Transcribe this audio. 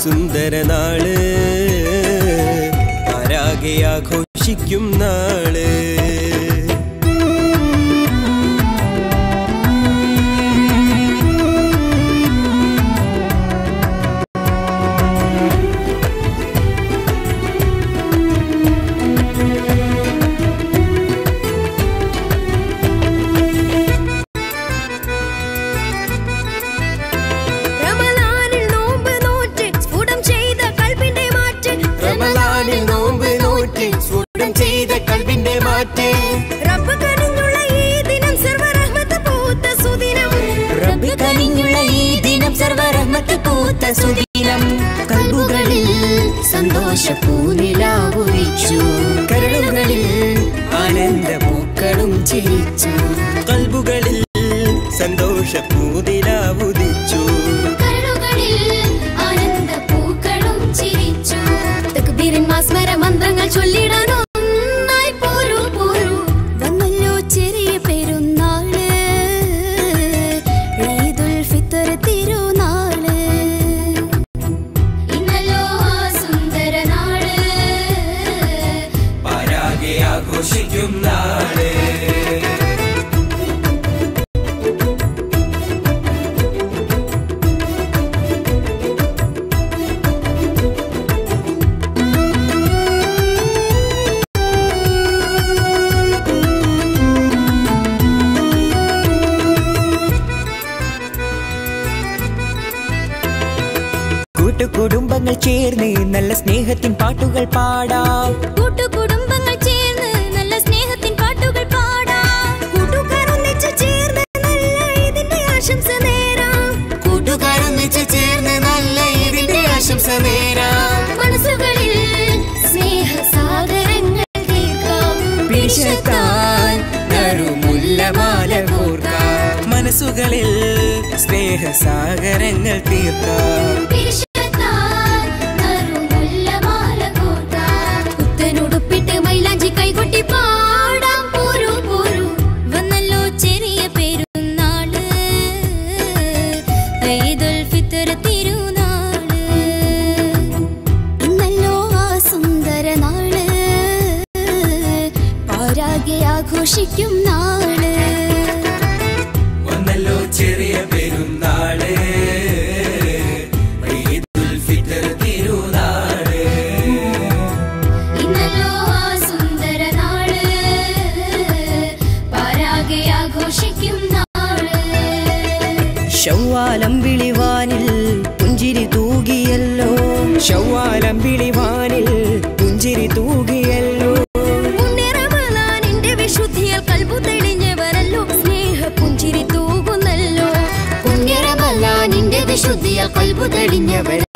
സുന്ദര നാള് ആരാകെ ആഘോഷിക്കും നാള് റമളാനിൽ നോമ്പ് നോറ്റ് സ്ഫുടം ചെയ്ത കൽബിന്റെ മാറ്റ് റമളാനിൽ നോമ്പ് നോറ്റ് സ്ഫുടം ചെയ്ത കൽവിന്റെ മാറ്റ് റബ്ബ് കനിഞ്ഞുള്ള ഈ ദിനം സർവ്വറഹ്മത്ത് പൂത്ത സുദിനം റബ്ബ് കനിഞ്ഞുള്ള ഈ ദിനം സർവറഹ്മത്ത് പൂത്ത സുദിനം കൽബുകളിൽ സന്തോഷ പൂനിലാവുരിച്ചു കരളുകളിൽ ആനന്ദ പൂക്കളും ചിരിച്ചു കൽബുകളിൽ സന്തോഷ പൂതിലാവുദിച്ചു തക്ബീറിൻ മാസ്മര മന്ത്രങ്ങൾ ചൊല്ലിടാൻ ഒന്നായി പോരൂ പോരൂ വന്നല്ലോ ചെറിയ പെരുന്നാള് ഈദുൽ ഫിത്തർ തിരുനാള് ഇന്നല്ലോ ആ സുന്ദര നാള് ആരാകെ ആഘോഷിക്കും നാളെ കൂട്ടുകുടുംബങ്ങൾ ചേർന്ന് നല്ല സ്നേഹത്തിൻ പാട്ടുകൾ പാടാം കൂട്ടുകുടുംബങ്ങൾ ചേർന്ന് നല്ല സ്നേഹത്തിൻ പാട്ടുകൾ പാടാം കൂട്ടുകാർ ഒന്നിച്ച് ചേർന്ന് നല്ല ഇതിന്റെ ആശംസ നേരാം കൂട്ടുകാരൊന്നിച്ച് ചേർന്ന് നല്ല ഇതിന്റെ ആശംസ നേരാം മനസ്സുകളിൽ സ്നേഹസാഗരങ്ങൾ തീർക്കാം പിരിശത്താൻ നറുമുല്ലമാല കോർക്കാം മനസ്സുകളിൽ സ്നേഹസാഗരങ്ങൾ തീർക്കാം പിരിശത്താൻ നറുമുല്ലമാല കോർക്കാം. പുത്തനുടുപ്പിട്ട് മൈലാഞ്ചി കൈകൊട്ടി പാടാം പോരൂ പോരൂ വന്നല്ലോ ചെറിയ പെരുന്നാള് ഈദുൽ ഫിത്തർ തിരുനാള് ഇന്നല്ലോ ആ സുന്ദര നാള് പാരാകെ ആഘോഷിക്കും നാള് വന്നല്ലോ ചെറിയ പെരുന്നാള് ഈദുൽ ഫിത്തർ തിരുനാള് ഇന്നല്ലോ ആ സുന്ദര നാള് പാരാകെ ആഘോഷിക്കും നാള് ശൗവാലം വിളിവാനിൽ പുഞ്ചിരി തൂകിയല്ലോ ശൗവാലം വിളിവാനിൽ പുഞ്ചിരി തൂകിയല്ലോ പുണ്യറമളാനിന്റെ വിശുദ്ധിയാൽ കൽബു തെളിഞ്ഞവരല്ലോ സ്നേഹ പുഞ്ചിരി തൂകുന്നല്ലോ പുണ്യറമളാനിന്റെ വിശുദ്ധിയാൽ കൽബു തെളിഞ്ഞവർ